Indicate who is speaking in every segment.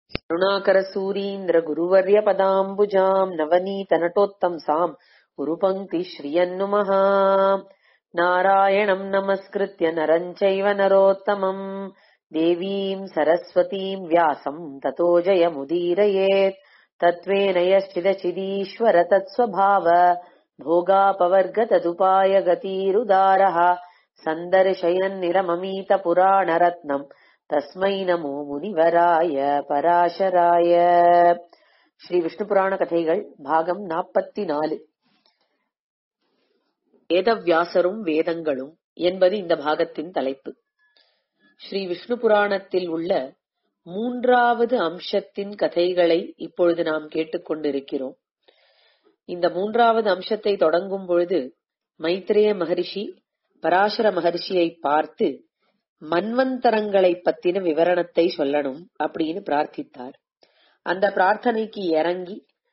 Speaker 1: करुणाकरसूरीन्द्रगुरुवर्यपदाम्बुजाम् नवनीतनटोत्तंसाम् गुरुपङ्क्तिश्रियन्नुमः नारायणम् नमस्कृत्य नरम् चैव नरोत्तमम् देवीम् सरस्वतीम् व्यासम् ततो जयमुदीरयेत् तत्त्वेन यश्चिदचिदीश्वर तत्स्वभाव भोगापवर्गतदुपाय गतीरुदारः सन्दर्शयन्निरममीतपुराणरत्नम् तस्मै नमो முனிவராய பராசராய ஸ்ரீ விஷ்ணு புராண கதைகள் பாகம் நாற்பத்தி நாலு வேதவியாசரும் வேதங்களும் என்பது இந்த பாகத்தின் தலைப்பு ஸ்ரீ விஷ்ணு புராணத்தில் உள்ள மூன்றாவது அம்சத்தின் கதைகளை இப்பொழுது நாம் கேட்டுக்கொண்டிருக்கிறோம் இந்த மூன்றாவது அம்சத்தை தொடங்கும் பொழுது மைத்ரேய மகரிஷி பராசர மகரிஷியை பார்த்து மன்வந்தரங்களை பத்தின விவரணத்தை சொல்லணும் அப்படின்னு பிரார்த்தித்தார் அந்த பிரார்த்தனைக்கு இறங்கி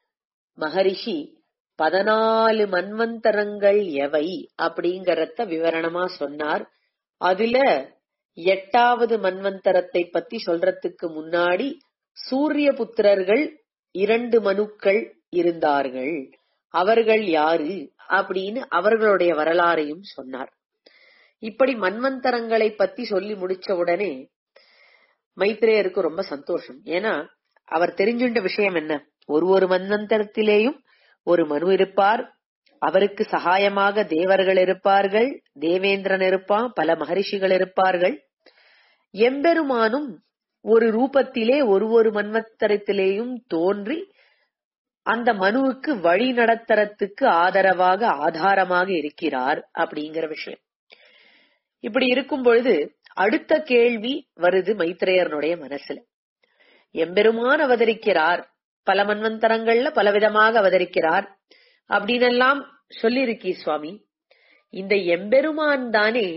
Speaker 1: மகரிஷி பதினாலு மன்வந்தரங்கள் எவை அப்படிங்கறத விவரணமா சொன்னார் அதுல எட்டாவது மன்வந்தரத்தை பத்தி சொல்றதுக்கு முன்னாடி சூரிய புத்திரர்கள் இரண்டு மனுக்கள் இருந்தார்கள் அவர்கள் யாரு அப்படின்னு அவர்களுடைய வரலாறையும் சொன்னார் இப்படி மன்வந்தரங்களை பத்தி சொல்லி முடிச்ச உடனே மைத்ரேயருக்கு ரொம்ப சந்தோஷம் ஏன்னா அவர் தெரிஞ்சுண்ட விஷயம் என்ன ஒரு ஒரு மன்வந்தரத்திலேயும் ஒரு மனு இருப்பார் அவருக்கு சகாயமாக தேவர்கள் இருப்பார்கள் தேவேந்திரன் இருப்பான் பல மகரிஷிகள் இருப்பார்கள் எம்பெருமானும் ஒரு ரூபத்திலே ஒரு ஒரு மன்வந்தரத்திலேயும் தோன்றி அந்த மனுவுக்கு வழி நடத்தறத்துக்கு ஆதரவாக ஆதாரமாக இருக்கிறார் அப்படிங்கிற விஷயம் இப்படி இருக்கும் பொழுது அடுத்த கேள்வி வருது மைத்ரேயர்னுடைய மனசுல எம்பெருமான் அவதரிக்கிறார் பல மன்வந்தரங்கள்ல பலவிதமாக அவதரிக்கிறார் அப்படின்னு எல்லாம் சொல்லியிருக்கி சுவாமி இந்த எம்பெருமான் தானே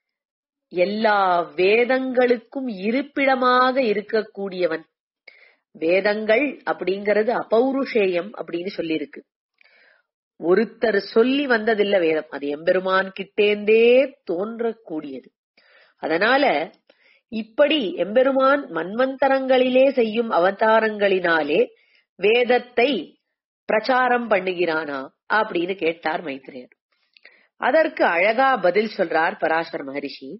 Speaker 1: எல்லா வேதங்களுக்கும் இருப்பிடமாக இருக்கக்கூடியவன் வேதங்கள் அப்படிங்கறது அபௌருஷேயம் அப்படின்னு சொல்லியிருக்கு ஒருத்தர் சொல்லி வந்ததில்ல வேதம் அது எம்பெருமான் கிட்டேந்தே தோன்றக்கூடியது அதனால இப்படி எம்பெருமான் மன்வந்தரங்களிலே செய்யும் அவதாரங்களினாலே வேதத்தை பிரச்சாரம் பண்ணுகிறானா அப்படின்னு கேட்டார் மைத்திரேயர் அதற்கு அழகா பதில் சொல்றார் பராசர் மகரிஷி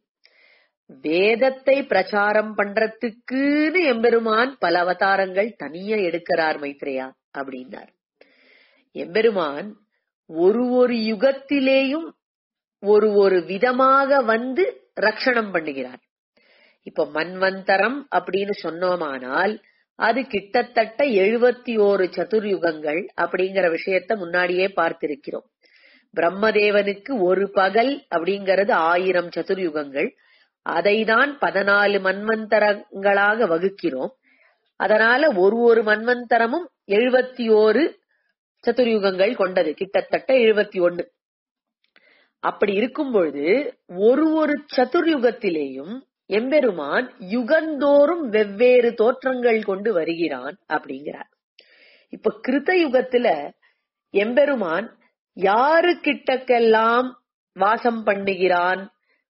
Speaker 1: வேதத்தை பிரச்சாரம் பண்றதுக்குன்னு எம்பெருமான் பல அவதாரங்கள் தனியா எடுக்கிறார் மைத்ரேயா அப்படின்னார் எம்பெருமான் ஒரு ஒரு யுகத்திலேயும் ஒரு ஒரு விதமாக வந்து ரட்சணம் பண்ணுகிறார் இப்ப மன்வந்தரம் அப்படின்னு சொன்னோமானால் அது கிட்டத்தட்ட எழுபத்தி ஓரு சதுர்யுகங்கள் அப்படிங்கிற விஷயத்த முன்னாடியே பார்த்திருக்கிறோம் பிரம்மதேவனுக்கு ஒரு பகல் அப்படிங்கிறது ஆயிரம் சதுர்யுகங்கள் அதைதான் பதினாலு மன்வந்தரங்களாக வகுக்கிறோம் அதனால ஒரு ஒரு மன்வந்தரமும் எழுபத்தி ஓரு சதுர்யுகங்கள் கொண்டது கிட்டத்தட்ட எழுபத்தி ஒன்னு அப்படி இருக்கும் பொழுது ஒரு ஒரு சதுர்யுகத்திலேயும் எம்பெருமான் யுகந்தோறும் வெவ்வேறு தோற்றங்கள் கொண்டு வருகிறான் அப்படிங்கிறார் இப்ப கிருத்த யுகத்துல எம்பெருமான் யாரு கிட்டக்கெல்லாம் வாசம் பண்ணுகிறான்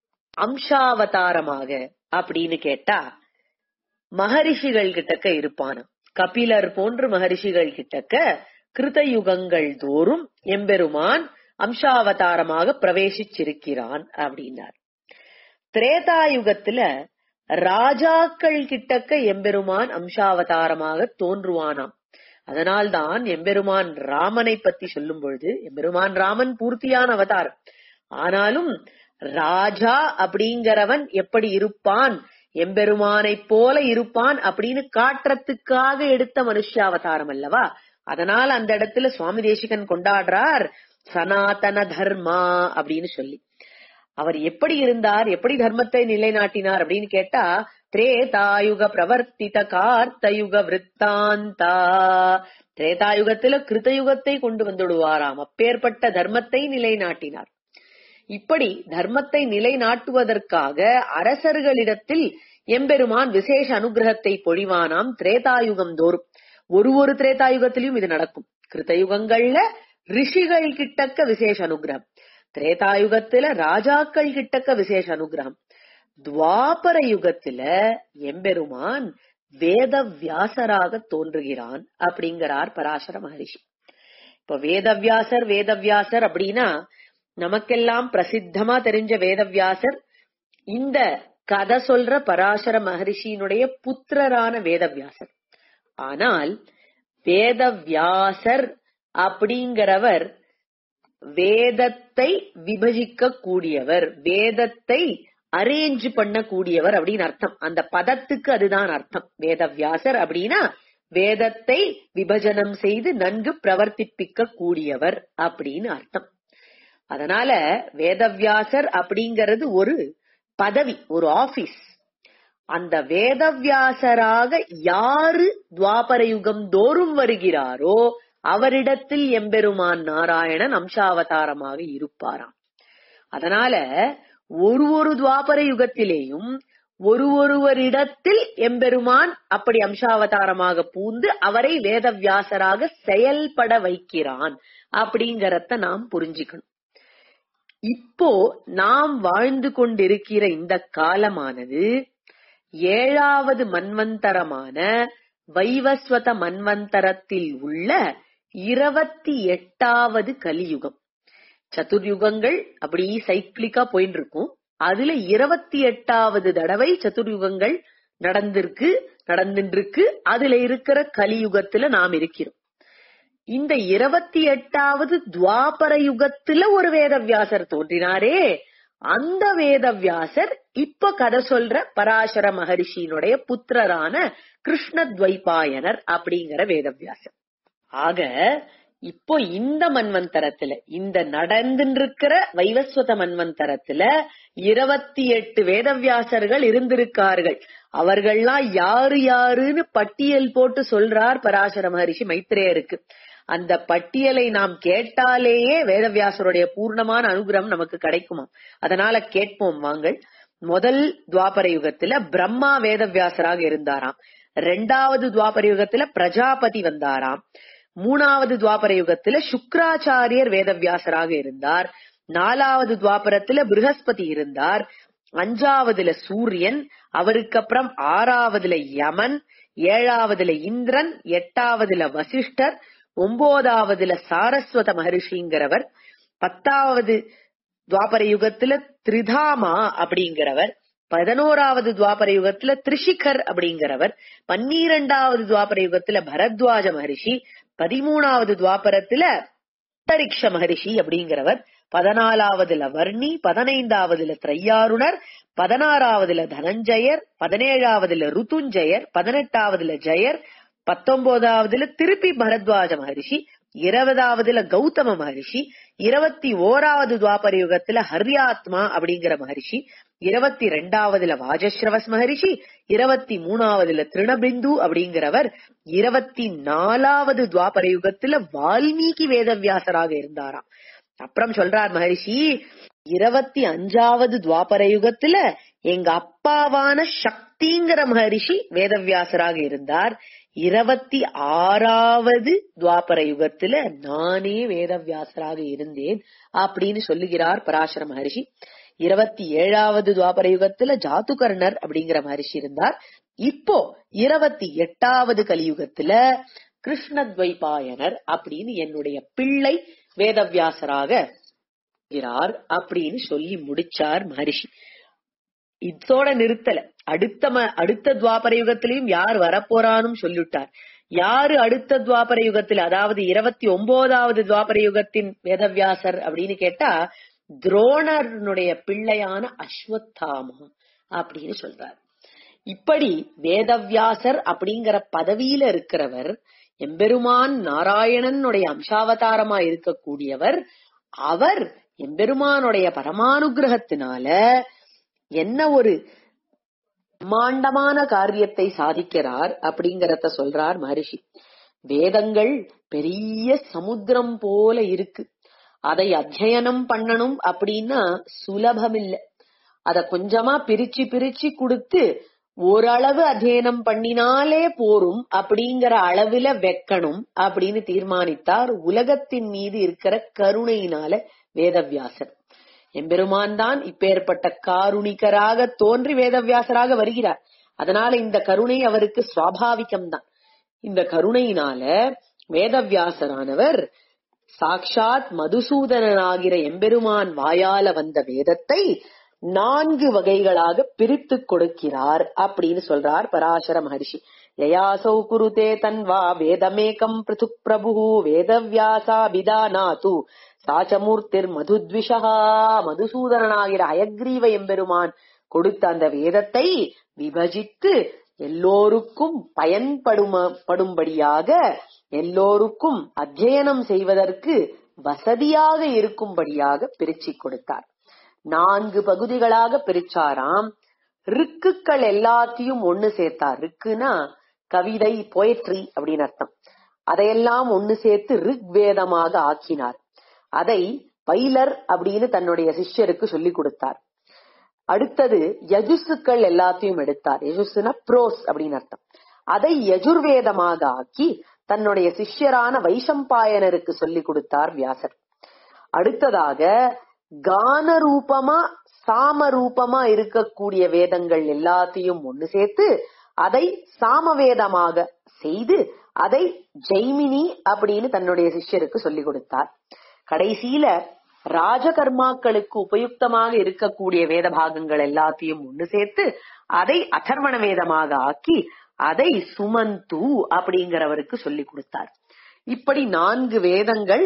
Speaker 1: அம்சாவதாரமாக அப்படின்னு கேட்டா மகரிஷிகள் கிட்டக்க இருப்பான கபிலர் போன்று மகரிஷிகள் கிட்டக்க கிருத யுகங்கள் தோறும் எம்பெருமான் அம்சாவதாரமாக பிரவேசிச்சிருக்கிறான் அப்படின்னார் திரேதாயுகத்துல ராஜாக்கள் கிட்டக்க எம்பெருமான் அம்சாவதாரமாக தோன்றுவானாம் அதனால்தான் எம்பெருமான் ராமனை பத்தி சொல்லும் பொழுது எம்பெருமான் ராமன் பூர்த்தியான அவதாரம் ஆனாலும் ராஜா அப்படிங்கிறவன் எப்படி இருப்பான் எம்பெருமானை போல இருப்பான் அப்படின்னு காட்டுறதுக்காக எடுத்த மனுஷாவதாரம் அல்லவா அதனால அந்த இடத்துல சுவாமி தேசிகன் கொண்டாடுறார் சனாதன தர்மா அப்படின்னு சொல்லி அவர் எப்படி இருந்தார் எப்படி தர்மத்தை நிலைநாட்டினார் அப்படின்னு கேட்டா திரேதாயுக பிரவர்த்தித கார்த்தயுக விற்த்தாந்தா திரேதாயுகத்துல கிருத்தயுகத்தை கொண்டு வந்துடுவாராம் அப்பேற்பட்ட தர்மத்தை நிலைநாட்டினார் இப்படி தர்மத்தை நிலைநாட்டுவதற்காக அரசர்களிடத்தில் எம்பெருமான் விசேஷ அனுகிரகத்தை பொழிவானாம் திரேதாயுகம் தோறும் ஒரு ஒரு திரேதாயுகத்திலையும் இது நடக்கும் கிருத்தயுகங்கள்ல ரிஷிகள் கிட்டக்க விசேஷ அனுகிரகம் திரேதாயுகத்துல ராஜாக்கள் கிட்டக்க விசேஷ அனுகிரகம் துவாபர யுகத்துல எம்பெருமான் வேத வியாசராக தோன்றுகிறான் அப்படிங்கிறார் பராசர மகரிஷி இப்ப வேதவியாசர் வேதவியாசர் அப்படின்னா நமக்கெல்லாம் பிரசித்தமா தெரிஞ்ச வேதவியாசர் இந்த கதை சொல்ற பராசர மகரிஷியினுடைய புத்திரரான வேதவியாசர் ஆனால் வேதவியாசர் அப்படிங்கிறவர் வேதத்தை விபஜிக்க கூடியவர் வேதத்தை அரேஞ்ச் பண்ண கூடியவர் அப்படின்னு அர்த்தம் அந்த பதத்துக்கு அதுதான் அர்த்தம் வேதவியாசர் அப்படின்னா வேதத்தை விபஜனம் செய்து நன்கு பிரவர்த்திப்பிக்க கூடியவர் அப்படின்னு அர்த்தம் அதனால வேதவியாசர் அப்படிங்கிறது ஒரு பதவி ஒரு ஆபீஸ் அந்த வேதவியாசராக யாரு துவாபர யுகம் தோறும் வருகிறாரோ அவரிடத்தில் எம்பெருமான் நாராயணன் அம்சாவதாரமாக இருப்பாராம் அதனால ஒரு ஒரு துவாபர யுகத்திலேயும் ஒரு ஒருவரிடத்தில் எம்பெருமான் அப்படி அம்சாவதாரமாக பூந்து அவரை வேதவியாசராக செயல்பட வைக்கிறான் அப்படிங்கறத நாம் புரிஞ்சுக்கணும் இப்போ நாம் வாழ்ந்து கொண்டிருக்கிற இந்த காலமானது ஏழாவது மன்வந்தரமான வைவஸ்வத மன்வந்தரத்தில் உள்ள இருபத்தி எட்டாவது கலியுகம் சதுர்யுகங்கள் அப்படி சைக்கிளிக்கா போயிட்டு இருக்கும் அதுல இருபத்தி எட்டாவது தடவை சதுர்யுகங்கள் நடந்திருக்கு நடந்துட்டு இருக்கு அதுல இருக்கிற கலியுகத்துல நாம் இருக்கிறோம் இந்த இருபத்தி எட்டாவது துவாபர யுகத்துல ஒரு வேதவியாசர் தோன்றினாரே அந்த வேதவியாசர் இப்ப கதை சொல்ற பராசர மகரிஷியினுடைய புத்திரரான கிருஷ்ணத்வைபாயனர் அப்படிங்கிற வேதவியாசர் ஆக இப்போ இந்த மன்வந்தரத்துல இந்த நடந்துருக்கிற வைவஸ்வத மன்வந்தரத்துல இருபத்தி எட்டு வேதவியாசர்கள் இருந்திருக்கார்கள் அவர்கள்லாம் யாரு யாருன்னு பட்டியல் போட்டு சொல்றார் பராசர மகரிஷி மைத்ரேயருக்கு அந்த பட்டியலை நாம் கேட்டாலேயே வேதவியாசருடைய பூர்ணமான அனுகிரகம் நமக்கு கிடைக்குமா அதனால கேட்போம் வாங்கள் முதல் துவாபர யுகத்துல பிரம்மா வேதவியாசராக இருந்தாராம் ரெண்டாவது துவாபர யுகத்துல பிரஜாபதி வந்தாராம் மூணாவது துவாபர யுகத்துல சுக்ராச்சாரியர் வேதவியாசராக இருந்தார் நாலாவது துவாபரத்துல பிருகஸ்பதி இருந்தார் அஞ்சாவதுல சூரியன் அவருக்கு அப்புறம் ஆறாவதுல யமன் ஏழாவதுல இந்திரன் எட்டாவதுல வசிஷ்டர் ஒன்பதாவதுல சாரஸ்வத மகரிஷிங்கிறவர் பத்தாவது துவாபர யுகத்துல திரிதாமா அப்படிங்கிறவர் பதினோராவது துவாபர யுகத்துல திரிஷிகர் அப்படிங்கிறவர் பன்னிரெண்டாவது துவாபர யுகத்துல பரத்வாஜ மகரிஷி பதிமூணாவது துவாபரத்துல அந்தரிக்ஷ மகரிஷி அப்படிங்கிறவர் பதினாலாவதுல வர்ணி பதினைந்தாவதுல திரையாருணர் பதினாறாவதுல தனஞ்சயர் பதினேழாவதுல ருத்துஞ்சயர் பதினெட்டாவதுல ஜெயர் பத்தொன்பதாவதுல திருப்பி பரத்வாஜ மகரிஷி இருபதாவதுல கௌதம மகரிஷி இருபத்தி ஓராவது துவாபர யுகத்துல ஹர்யாத்மா அப்படிங்கிற மகரிஷி இருபத்தி ரெண்டாவதுல வாஜஸ்ரவஸ் மகரிஷி இருபத்தி மூணாவதுல திருணபிந்து அப்படிங்கிறவர் இருபத்தி நாலாவது துவாபர யுகத்துல வால்மீகி வேதவியாசராக இருந்தாராம் அப்புறம் சொல்றார் மகரிஷி இருபத்தி அஞ்சாவது துவாபர யுகத்துல எங்க அப்பாவான சக்திங்கிற மகரிஷி வேதவியாசராக இருந்தார் இருபத்தி ஆறாவது துவாபர யுகத்துல நானே வேதவியாசராக இருந்தேன் அப்படின்னு சொல்லுகிறார் பராசர மகரிஷி இருபத்தி ஏழாவது துவாபர யுகத்துல ஜாத்துகர்ணர் அப்படிங்கிற மகரிஷி இருந்தார் இப்போ இருபத்தி எட்டாவது கலியுகத்துல கிருஷ்ணத்வைபாயனர் அப்படின்னு என்னுடைய பிள்ளை வேதவியாசராக இருக்கிறார் அப்படின்னு சொல்லி முடிச்சார் மகரிஷி இதோட நிறுத்தல அடுத்த ம- அடுத்த துவாபர யுகத்திலையும் யார் வரப்போறான்னு சொல்லிட்டார் யாரு அடுத்த துவாபர யுகத்துல அதாவது இருபத்தி ஒன்பதாவது துவாபர யுகத்தின் வேதவியாசர் அப்படின்னு கேட்டா துரோணருடைய பிள்ளையான அஸ்வத்தாமா அப்படின்னு சொல்றார் இப்படி வேதவியாசர் அப்படிங்கிற பதவியில இருக்கிறவர் எம்பெருமான் நாராயணனுடைய அம்சாவதாரமா இருக்கக்கூடியவர் அவர் எம்பெருமானுடைய பரமானுகிரகத்தினால என்ன ஒரு பிரம்மாண்டமான காரியத்தை சாதிக்கிறார் அப்படிங்கறத சொல்றார் மகரிஷி வேதங்கள் பெரிய சமுத்திரம் போல இருக்கு அதை அத்தியனம் பண்ணணும் அப்படின்னா சுலபம் இல்ல அத கொஞ்சமா பிரிச்சு பிரிச்சு கொடுத்து ஓரளவு அத்தியனம் பண்ணினாலே போரும் அப்படிங்கிற அளவுல வைக்கணும் அப்படின்னு தீர்மானித்தார் உலகத்தின் மீது இருக்கிற கருணையினால வேதவியாசர் எம்பெருமான் தான் இப்பேற்பட்ட காருணிகராக தோன்றி வேதவியாசராக வருகிறார் அதனால இந்த கருணை அவருக்கு சுவாபாவிகம்தான் இந்த கருணையினால வேதவியாசரானவர் சாக்ஷாத் மதுசூதனனாகிற எம்பெருமான் வாயால வந்த வேதத்தை நான்கு வகைகளாக பிரித்து கொடுக்கிறார் அப்படின்னு சொல்றார் பராசர மகர்ஷி யயாசௌ குருதே தன்வா வேதமேகம் பிருதுக் பிரபு வேதவியாசாபிதானாது சாச்சமூர்த்திர் மதுத்விஷா மதுசூதனனாகிற அயக்ரீவ எம்பெருமான் கொடுத்த அந்த வேதத்தை விபஜித்து எல்லோருக்கும் பயன்படும்படியாக எல்லோருக்கும் அத்தியனம் செய்வதற்கு வசதியாக இருக்கும்படியாக பிரிச்சு கொடுத்தார் நான்கு பகுதிகளாக பிரிச்சாராம் ரிக்குகள் எல்லாத்தையும் ஒண்ணு சேர்த்தார் ரிக்குனா கவிதை போயட்ரி அப்படின்னு அர்த்தம் அதையெல்லாம் ஒண்ணு சேர்த்து ரிக் வேதமாக ஆக்கினார் அதை பைலர் அப்படின்னு தன்னுடைய சிஷ்யருக்கு சொல்லி கொடுத்தார் அடுத்தது யஜுசுக்கள் எல்லாத்தையும் எடுத்தார் யஜுசுனா ப்ரோஸ் அப்படின்னு அர்த்தம் அதை யஜுர்வேதமாக ஆக்கி தன்னுடைய சிஷ்யரான வைஷம்பாயனருக்கு சொல்லி கொடுத்தார் வியாசர் அடுத்ததாக கான ரூபமா சாம ரூபமா இருக்கக்கூடிய வேதங்கள் எல்லாத்தையும் ஒண்ணு சேர்த்து அதை சாமவேதமாக செய்து அதை ஜெய்மினி அப்படின்னு தன்னுடைய சிஷ்யருக்கு சொல்லி கொடுத்தார் கடைசியில ராஜகர்மாக்களுக்கு உபயுக்தமாக இருக்கக்கூடிய வேத பாகங்கள் எல்லாத்தையும் ஒண்ணு சேர்த்து அதை அதர்வண வேதமாக ஆக்கி அதை சுமந்து அப்படிங்கிறவருக்கு சொல்லி கொடுத்தார் இப்படி நான்கு வேதங்கள்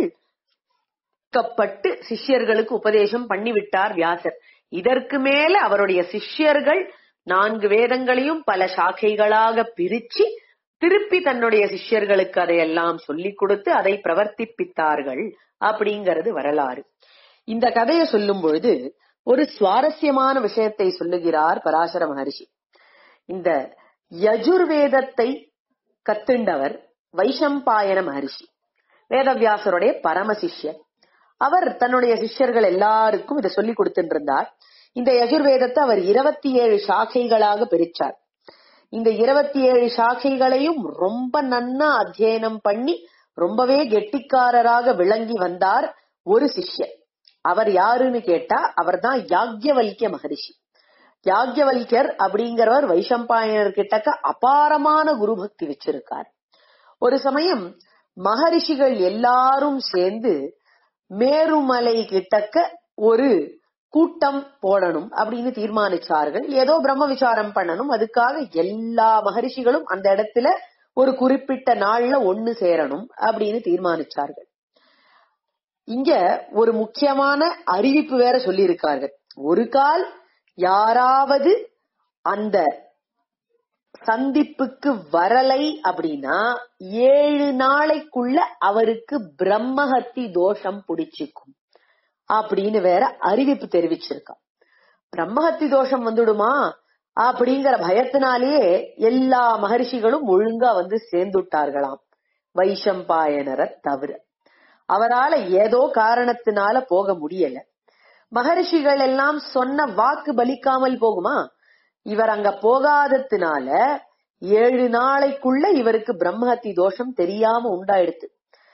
Speaker 1: பட்டு சிஷ்யர்களுக்கு உபதேசம் பண்ணிவிட்டார் வியாசர் இதற்கு மேல அவருடைய சிஷ்யர்கள் நான்கு வேதங்களையும் பல சாக்கைகளாக பிரிச்சு திருப்பி தன்னுடைய சிஷ்யர்களுக்கு அதையெல்லாம் சொல்லிக் கொடுத்து அதை பிரவர்த்திப்பித்தார்கள் அப்படிங்கிறது வரலாறு இந்த கதையை சொல்லும் பொழுது ஒரு சுவாரஸ்யமான விஷயத்தை சொல்லுகிறார் பராசர மகர்ஷி இந்த யஜுர்வேதத்தை கத்துண்டவர் வைஷம்பாயன மகர்ஷி வேதவியாசருடைய பரம சிஷ்யர் அவர் தன்னுடைய சிஷ்யர்கள் எல்லாருக்கும் இதை சொல்லி கொடுத்துட்டு இருந்தார் இந்த யஜுர்வேதத்தை அவர் இருபத்தி ஏழு சாக்கைகளாக பிரிச்சார் இந்த இருபத்தி ஏழு சாக்கைகளையும் ரொம்ப நன்னா அத்தியனம் பண்ணி ரொம்பவே கெட்டிக்காரராக விளங்கி வந்தார் ஒரு சிஷ்யர் அவர் யாருன்னு கேட்டா அவர் தான் யாக்யவல்கிய மகரிஷி யாக்யவல்யர் அப்படிங்கிறவர் வைஷம்பாயனர் கிட்டக்க அபாரமான குரு பக்தி வச்சிருக்கார் ஒரு சமயம் மகரிஷிகள் எல்லாரும் சேர்ந்து மேருமலை கிட்டக்க ஒரு கூட்டம் போடணும் அப்படின்னு தீர்மானிச்சார்கள் ஏதோ பிரம்ம விசாரம் பண்ணணும் அதுக்காக எல்லா மகரிஷிகளும் அந்த இடத்துல ஒரு குறிப்பிட்ட நாள்ல ஒண்ணு சேரணும் அப்படின்னு தீர்மானிச்சார்கள் இங்க ஒரு முக்கியமான அறிவிப்பு வேற சொல்லியிருக்கார்கள் ஒரு கால் யாராவது அந்த சந்திப்புக்கு வரலை அப்படின்னா ஏழு நாளைக்குள்ள அவருக்கு பிரம்மஹத்தி தோஷம் பிடிச்சிக்கும் அப்படின்னு வேற அறிவிப்பு தெரிவிச்சிருக்கா பிரம்மஹத்தி தோஷம் வந்துடுமா அப்படிங்கிற பயத்தினாலேயே எல்லா மகரிஷிகளும் ஒழுங்கா வந்து சேர்ந்துட்டார்களாம் வைஷம்பாயனரை தவிர அவரால ஏதோ காரணத்தினால போக முடியல மகரிஷிகள் எல்லாம் சொன்ன வாக்கு பலிக்காமல் போகுமா இவர் அங்க போகாததுனால ஏழு நாளைக்குள்ள இவருக்கு பிரம்மஹத்தி தோஷம் தெரியாம உண்டாயிடுத்து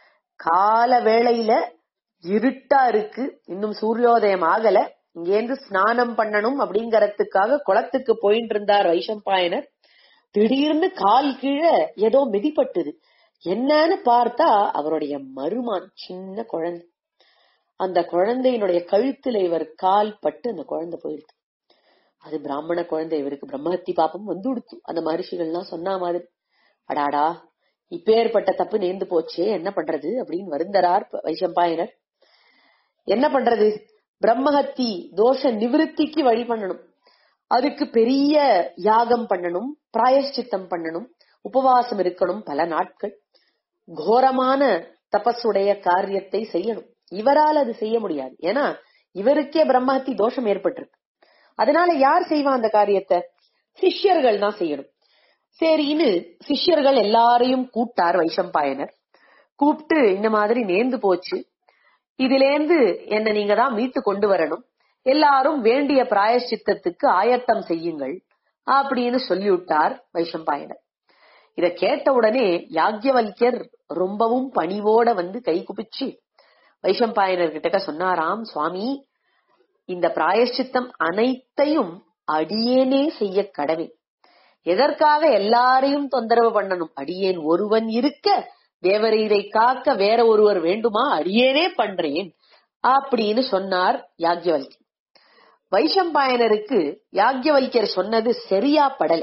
Speaker 1: கால வேளையில இருட்டா இருக்கு இன்னும் சூரியோதயம் ஆகல இங்கேருந்து ஸ்நானம் பண்ணணும் அப்படிங்கறதுக்காக குளத்துக்கு போயிட்டு இருந்தார் வைஷம்பாயனர் திடீர்னு கால் கீழே ஏதோ மிதிப்பட்டுது என்னன்னு பார்த்தா அவருடைய மருமான் சின்ன குழந்தை அந்த குழந்தையினுடைய கழுத்துல இவர் கால் பட்டு அந்த குழந்தை போயிடுது அது பிராமண குழந்தை இவருக்கு பிரம்மஹத்தி பாப்பம் வந்து கொடுத்து அந்த மகர்ஷிகள்லாம் சொன்ன மாதிரி அடாடா இப்பேற்பட்ட தப்பு நேர்ந்து போச்சே என்ன பண்றது அப்படின்னு வருந்தரார் வைஷம்பாயனர் என்ன பண்றது பிரம்மஹத்தி தோஷ நிவிருத்திக்கு வழி பண்ணணும் அதுக்கு பெரிய யாகம் பண்ணணும் பிராயஷ்சித்தம் பண்ணணும் உபவாசம் இருக்கணும் பல நாட்கள் கோரமான தபஸுடைய காரியத்தை செய்யணும் இவரால் அது செய்ய முடியாது ஏன்னா இவருக்கே பிரம்மஹத்தி தோஷம் ஏற்பட்டிருக்கு அதனால யார் செய்வா அந்த காரியத்தை சிஷ்யர்கள் தான் செய்யணும் சரின்னு சிஷ்யர்கள் எல்லாரையும் கூட்டார் வைஷம்பாயனர் கூப்பிட்டு இந்த மாதிரி நேர்ந்து போச்சு இதிலேந்து என்ன நீங்க தான் மீட்டு கொண்டு வரணும் எல்லாரும் வேண்டிய பிராயஷ்சித்தத்துக்கு ஆயத்தம் செய்யுங்கள் அப்படின்னு சொல்லிவிட்டார் வைஷம்பாயனர் இத கேட்ட உடனே யாக்யவல்யர் ரொம்பவும் பணிவோட வந்து கை குப்பிச்சு வைஷம்பாயனர் கிட்ட சொன்னாராம் சுவாமி இந்த பிராயஷ்சித்தம் அனைத்தையும் அடியேனே செய்ய கடமை எதற்காக எல்லாரையும் தொந்தரவு பண்ணணும் அடியேன் ஒருவன் இருக்க தேவரீரை காக்க வேற ஒருவர் வேண்டுமா அடியேனே பண்றேன் அப்படின்னு சொன்னார் யாக்யவல்யர் வைஷம்பாயனருக்கு யாக்யவல்யர் சொன்னது சரியா படல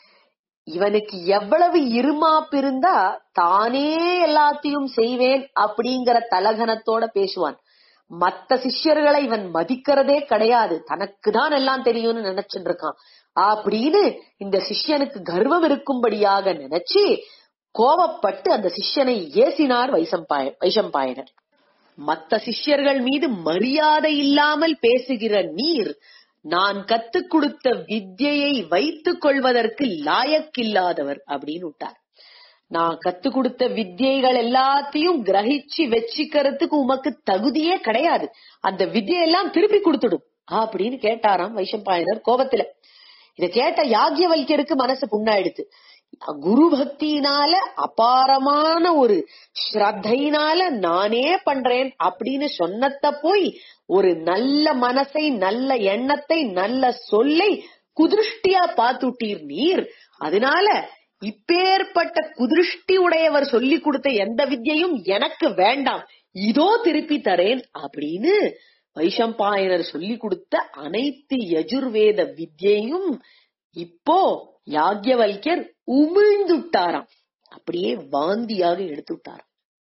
Speaker 1: இவனுக்கு எவ்வளவு இருமாப்பு இருந்தா தானே எல்லாத்தையும் செய்வேன் அப்படிங்கிற தலகனத்தோட பேசுவான் மத்த சிஷ்யர்களை இவன் மதிக்கிறதே கிடையாது தனக்கு தான் எல்லாம் தெரியும்னு நினைச்சுட்டு இருக்கான் அப்படின்னு இந்த சிஷ்யனுக்கு கர்வம் இருக்கும்படியாக நினைச்சு கோபப்பட்டு அந்த சிஷ்யனை ஏசினார் வைசம்பாய வைஷம்பாயனர் மத்த சிஷ்யர்கள் மீது மரியாதை இல்லாமல் பேசுகிற நீர் நான் கத்துக் கொடுத்த வித்யையை வைத்துக் கொள்வதற்கு லாயக்கில்லாதவர் அப்படின்னு விட்டார் நான் கத்து கொடுத்த வித்யைகள் எல்லாத்தையும் கிரகிச்சு வச்சுக்கிறதுக்கு உமக்கு தகுதியே கிடையாது அந்த வித்யெல்லாம் திருப்பி கொடுத்துடும் அப்படின்னு கேட்டாராம் வைஷம்பாயனர் கோபத்துல இத கேட்ட யாக்யவல்யருக்கு மனசு புண்ணாயிடுச்சு குரு பக்தியினால அபாரமான ஒரு ஸ்ரத்தையினால நானே பண்றேன் அப்படின்னு சொன்னத போய் ஒரு நல்ல மனசை நல்ல எண்ணத்தை நல்ல சொல்லை குதிருஷ்டியா பாத்துட்டீர் நீர் அதனால இப்பேற்பட்ட குதிருஷ்டி உடையவர் சொல்லி கொடுத்த எந்த வித்யையும் எனக்கு வேண்டாம் இதோ திருப்பி தரேன் அப்படின்னு வைஷம்பாயனர் சொல்லி கொடுத்த அனைத்து யஜுர்வேத வித்யையும் இப்போ யாக்யவல்யர் உமிழ்ந்துட்டாராம் அப்படியே வாந்தியாக எடுத்துட்டார்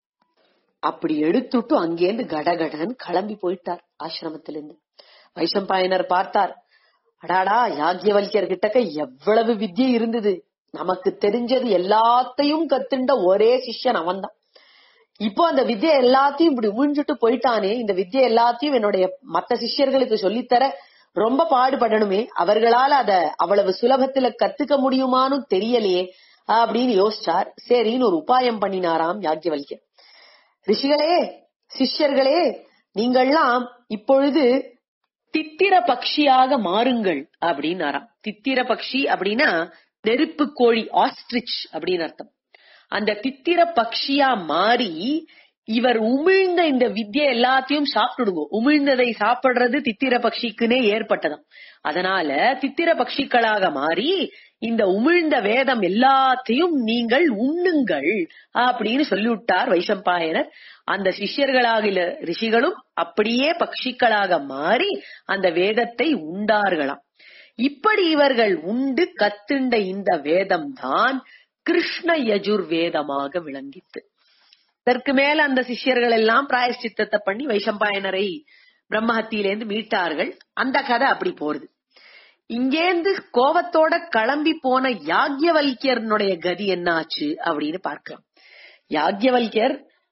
Speaker 1: அப்படி எடுத்துட்டு அங்கேருந்து கடகடன்னு கிளம்பி போயிட்டார் ஆசிரமத்திலிருந்து வைஷம்பாயனர் பார்த்தார் அடாடா யாக்யவல்யர் கிட்டக்க எவ்வளவு வித்யை இருந்தது நமக்கு தெரிஞ்சது எல்லாத்தையும் கத்துண்ட ஒரே சிஷ்யன் அவன்தான் இப்போ அந்த வித்யை எல்லாத்தையும் இப்படி உமிழ்ந்துட்டு போயிட்டானே இந்த வித்யை எல்லாத்தையும் என்னுடைய மத்த சிஷ்யர்களுக்கு சொல்லித்தர ரொம்ப பாடுபடணுமே அவர்களால அத அவ்வளவு சுலபத்துல கத்துக்க முடியுமான்னு தெரியலையே அப்படின்னு யோசிச்சார் சரின்னு ஒரு உபாயம் பண்ணினாராம் யாக்கியவல்யர் ரிஷிகளே சிஷ்யர்களே நீங்கள்லாம் இப்பொழுது தித்திர பக்ஷியாக மாறுங்கள் அப்படின்னாராம் தித்திர பக்ஷி அப்படின்னா நெருப்பு கோழி ஆஸ்ட்ரிச் அப்படின்னு அர்த்தம் அந்த தித்திர பக்ஷியா மாறி இவர் உமிழ்ந்த இந்த வித்யை எல்லாத்தையும் சாப்பிட்டுடுங்க உமிழ்ந்ததை சாப்பிடுறது தித்திர பக்ஷிக்குனே ஏற்பட்டதாம் அதனால தித்திர பக்ஷிகளாக மாறி இந்த உமிழ்ந்த வேதம் எல்லாத்தையும் நீங்கள் உண்ணுங்கள் அப்படின்னு சொல்லிவிட்டார் வைஷம்பாயனர் அந்த சிஷ்யர்களாகில ரிஷிகளும் அப்படியே பக்ஷிகளாக மாறி அந்த வேதத்தை உண்டார்களாம் இப்படி இவர்கள் உண்டு கத்துண்ட இந்த வேதம் தான் கிருஷ்ண யஜுர் வேதமாக விளங்கித்து இதற்கு மேல அந்த சிஷ்யர்கள் எல்லாம் பிராயஷ்சித்தத்தை பண்ணி வைஷம்பாயனரை பிரம்மஹத்தியிலேருந்து மீட்டார்கள் அந்த கதை அப்படி போறது இங்கேந்து கோவத்தோட கிளம்பி போன யாக்யவல்யர்னுடைய கதி என்னாச்சு அப்படின்னு பார்க்கலாம் யாக்யவல்யர்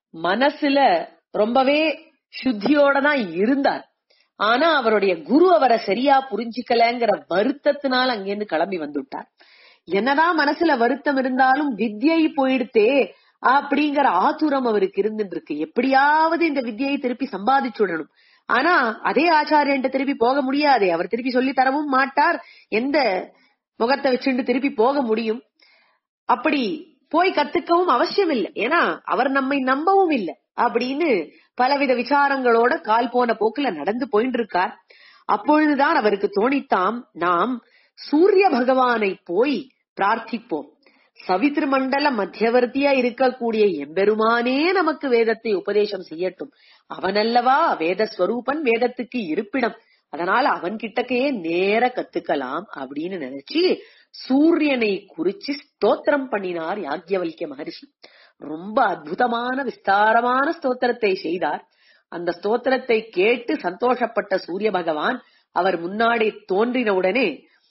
Speaker 1: மனசுல ரொம்பவே சுத்தியோட தான் இருந்தார் ஆனா அவருடைய குரு அவரை சரியா புரிஞ்சுக்கலங்கிற வருத்தத்தினால அங்கேருந்து கிளம்பி வந்துட்டார் என்னதான் மனசுல வருத்தம் இருந்தாலும் வித்யை போயிடுத்தே அப்படிங்கிற ஆத்துரம் அவருக்கு இருந்துட்டு இருக்கு எப்படியாவது இந்த வித்யை திருப்பி சம்பாதிச்சுடணும் ஆனா அதே ஆச்சாரியன்ட்ட திருப்பி போக முடியாது அவர் திருப்பி சொல்லி தரவும் மாட்டார் எந்த முகத்தை வச்சுட்டு திருப்பி போக முடியும் அப்படி போய் கத்துக்கவும் அவசியம் இல்லை ஏன்னா அவர் நம்மை நம்பவும் இல்லை அப்படின்னு பலவித விசாரங்களோட கால் போன போக்குல நடந்து போயிட்டு இருக்கார் அப்பொழுதுதான் அவருக்கு தோணித்தாம் நாம் சூரிய பகவானை போய் பிரார்த்திப்போம் சவித்ரு மண்டல மத்தியவர்த்தியா இருக்கக்கூடிய எம்பெருமானே நமக்கு வேதத்தை உபதேசம் செய்யட்டும் அவனல்லவா வேத ஸ்வரூபன் வேதத்துக்கு இருப்பிடம் அதனால அவன் கிட்டக்கையே நேர கத்துக்கலாம் அப்படின்னு நினைச்சு சூரியனை குறிச்சு ஸ்தோத்திரம் பண்ணினார் யாக்யவல்ய மகரிஷி ரொம்ப அற்புதமான விஸ்தாரமான ஸ்தோத்திரத்தை செய்தார் அந்த ஸ்தோத்திரத்தை கேட்டு சந்தோஷப்பட்ட சூரிய பகவான் அவர் முன்னாடி தோன்றின உடனே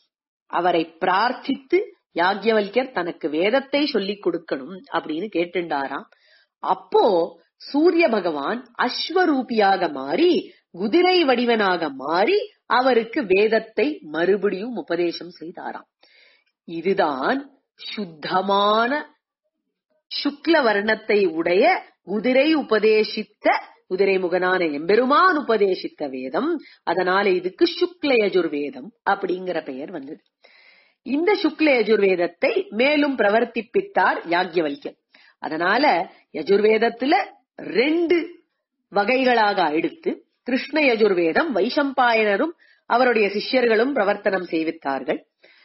Speaker 1: அவரை பிரார்த்தித்து யாக்யவல்யர் தனக்கு வேதத்தை சொல்லிக் கொடுக்கணும் அப்படின்னு கேட்டுண்டாராம் அப்போ சூரிய பகவான் அஸ்வரூபியாக மாறி குதிரை வடிவனாக மாறி அவருக்கு வேதத்தை மறுபடியும் உபதேசம் செய்தாராம் இதுதான் சுத்தமான சுக்ல வர்ணத்தை உடைய குதிரை உபதேசித்த குதிரை முகனான எம்பெருமான் உபதேசித்த வேதம் அதனால இதுக்கு சுக்ல யஜுர்வேதம் அப்படிங்கிற பெயர் வந்தது இந்த சுக்ல யஜுர்வேதத்தை மேலும் பிரவர்த்திப்பித்தார் யாக்யவல்யர் அதனால யஜுர்வேதத்துல ரெண்டு வகைகளாக எடுத்து கிருஷ்ண யஜுர்வேதம் வைஷம்பாயனரும் அவருடைய சிஷ்யர்களும் பிரவர்த்தனம் செய்வித்தார்கள்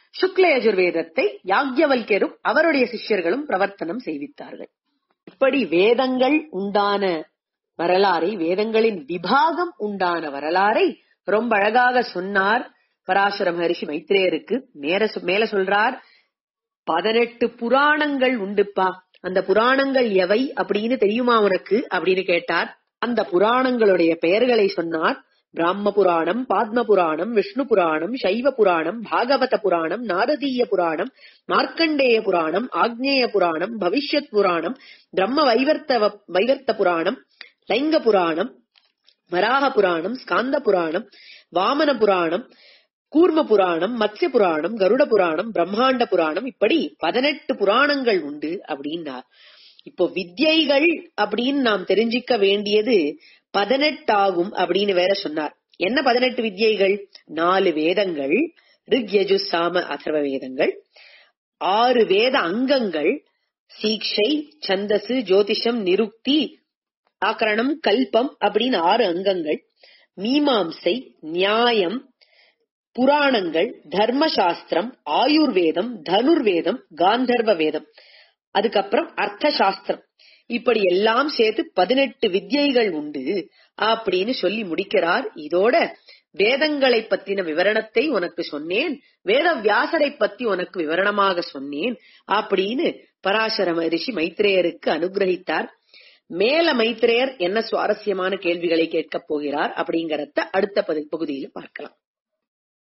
Speaker 1: சுக்ல யஜுர்வேதத்தை யாக்யவல்யரும் அவருடைய சிஷ்யர்களும் பிரவர்த்தனம் செய்வித்தார்கள் இப்படி வேதங்கள் உண்டான வரலாறை வேதங்களின் விபாகம் உண்டான வரலாறை ரொம்ப அழகாக சொன்னார் பராசர மகரிஷி மைத்ரேயருக்கு மேல சொ- மேல சொல்றார் பதினெட்டு புராணங்கள் உண்டுப்பா அந்த புராணங்கள் எவை அப்படின்னு தெரியுமா உனக்கு அப்படின்னு கேட்டார் அந்த புராணங்களுடைய பெயர்களை சொன்னார் பிராம புராணம் பாத்ம புராணம் விஷ்ணு புராணம் சைவ புராணம் பாகவத புராணம் நாரதீய புராணம் மார்க்கண்டேய புராணம் ஆக்னேய புராணம் பவிஷ்யத் புராணம் பிரம்ம வைவர்த்த வைவர்த்த புராணம் லைங்க புராணம் வராக புராணம் ஸ்காந்த புராணம் வாமன புராணம் கூர்ம புராணம் மத்ய புராணம் கருட புராணம் பிரம்மாண்ட புராணம் இப்படி பதினெட்டு புராணங்கள் உண்டு அப்படின்னார் இப்போ வித்யைகள் அப்படின்னு நாம் தெரிஞ்சிக்க வேண்டியது பதினெட்டாகும் அப்படின்னு வேற சொன்னார் என்ன பதினெட்டு வித்யைகள் நாலு வேதங்கள் ரிக் யஜு சாம அதர்வ வேதங்கள் ஆறு வேத அங்கங்கள் சீக்ஷை சந்தசு ஜோதிஷம் நிருக்தி ஆக்கரணம் கல்பம் அப்படின்னு ஆறு அங்கங்கள் மீமாம்சை நியாயம் புராணங்கள் தர்மசாஸ்திரம் ஆயுர்வேதம் தனுர்வேதம் காந்தர்வ வேதம் அதுக்கப்புறம் அர்த்த சாஸ்திரம் இப்படி எல்லாம் சேர்த்து பதினெட்டு வித்யைகள் உண்டு அப்படின்னு சொல்லி முடிக்கிறார் இதோட வேதங்களை பத்தின விவரணத்தை உனக்கு சொன்னேன் வேத வியாசரை பத்தி உனக்கு விவரணமாக சொன்னேன் அப்படின்னு பராசர மகரிஷி மைத்ரேயருக்கு அனுகிரகித்தார் மேல மைத்ரேயர் என்ன சுவாரஸ்யமான கேள்விகளை கேட்கப் போகிறார் அப்படிங்கறத அடுத்த பதி- பகுதியில பார்க்கலாம்